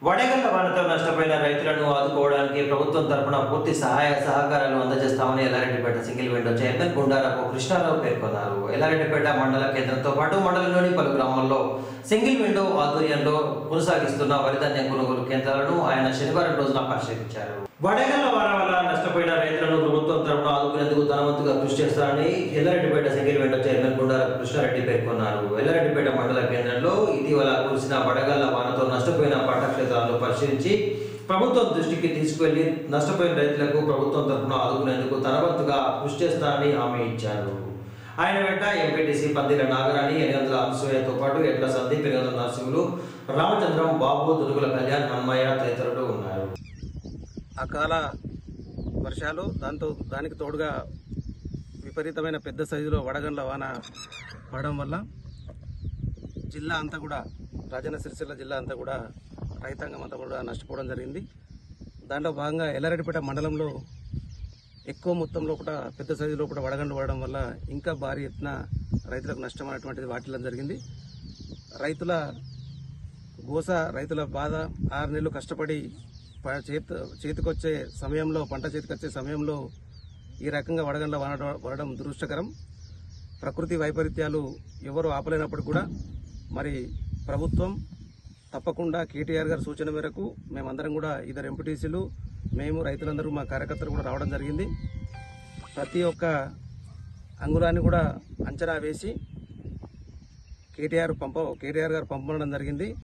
వడగళ్ల వానతో నష్టపోయిన రైతులను ఆదుకోవడానికి ప్రభుత్వం తరపున పూర్తి సహాయ సహకారాలు అందజేస్తామని Yellareddypet single window chairman Gundarapu Krishnarao పేర్కొన్నారు ఎల్లారెడ్డిపేట మండల కేంద్రంతో పాటు మండలంలోని పలు గ్రామాల్లో సింగిల్ విండో ఆధ్వర్యంలో కొనసాగిస్తున్న వరిధాన్యం కొనుగోలు కేంద్రాలను ఆయన శనివారం రోజున పరిశీలించారు వడగళ్ల వాన వల్ల నష్టపోయిన రైతులను ప్రభుత్వం తరపున ఆదుకునేందుకు ధనవంతుగా కృషి చేస్తారని Yellareddypet single window chairman Gundarapu Krishnareddy పేర్కొన్నారు ఎల్లారెడ్డిపేట మండల కేంద్రంలో ఇటీవల కురిసిన వడగళ్ల వానతో నష్టపోయిన పంట క్షేత్రాలను పరిశీలించి ప్రభుత్వం దృష్టికి తీసుకువెళ్లి నష్టపోయిన రైతులకు ప్రభుత్వం తరపున ఆదుకునేందుకు ధనవంతుగా కృషి చేస్తారని హామీ ఇచ్చారు ఆయన వెంట ఎంపీటీసీ పందిల నాగరాణి ఎనిమిది అనసూయతో పాటు ఎట్ల సందీప్ ఎనిమిది నరసింహులు రామచంద్రం బాబు దునుగుల కళ్యాణ్ హన్మయ్య తదితరులు ఉన్నారు అకాల వర్షాలు దాంతో దానికి తోడుగా విపరీతమైన పెద్ద సైజులో వడగండ్ల వాన పడడం వల్ల జిల్లా అంతా కూడా రాజన్న సిరిసిల్ల జిల్లా అంతా కూడా రైతాంగం అంతా కూడా నష్టపోవడం జరిగింది దాంట్లో భాగంగా ఎల్లారెడ్డిపేట మండలంలో ఎక్కువ మొత్తంలో కూడా పెద్ద సైజులో కూడా వడగండ్లు పడడం వల్ల ఇంకా భారీ ఎత్తున రైతులకు నష్టం అనేటువంటిది వాటిల్లో జరిగింది రైతుల గోస రైతుల బాధ ఆరు నెలలు కష్టపడి ప- చేతి చేతికొచ్చే సమయంలో పంట చేతికొచ్చే సమయంలో ఈ రకంగా వడగండ్ల వాన పడడం దురదృష్టకరం ప్రకృతి వైపరీత్యాలు ఎవరు ఆపలేనప్పుడు కూడా మరి ప్రభుత్వం తప్పకుండా కేటీఆర్ గారి సూచన మేరకు మేమందరం కూడా ఇద్దరు ఎంపీటీసీలు మేము రైతులందరూ మా కార్యకర్తలు కూడా రావడం జరిగింది ప్రతి ఒక్క అంగుళాన్ని కూడా అంచనా వేసి కేటీఆర్ పంప కేటీఆర్ గారు పంపడం జరిగింది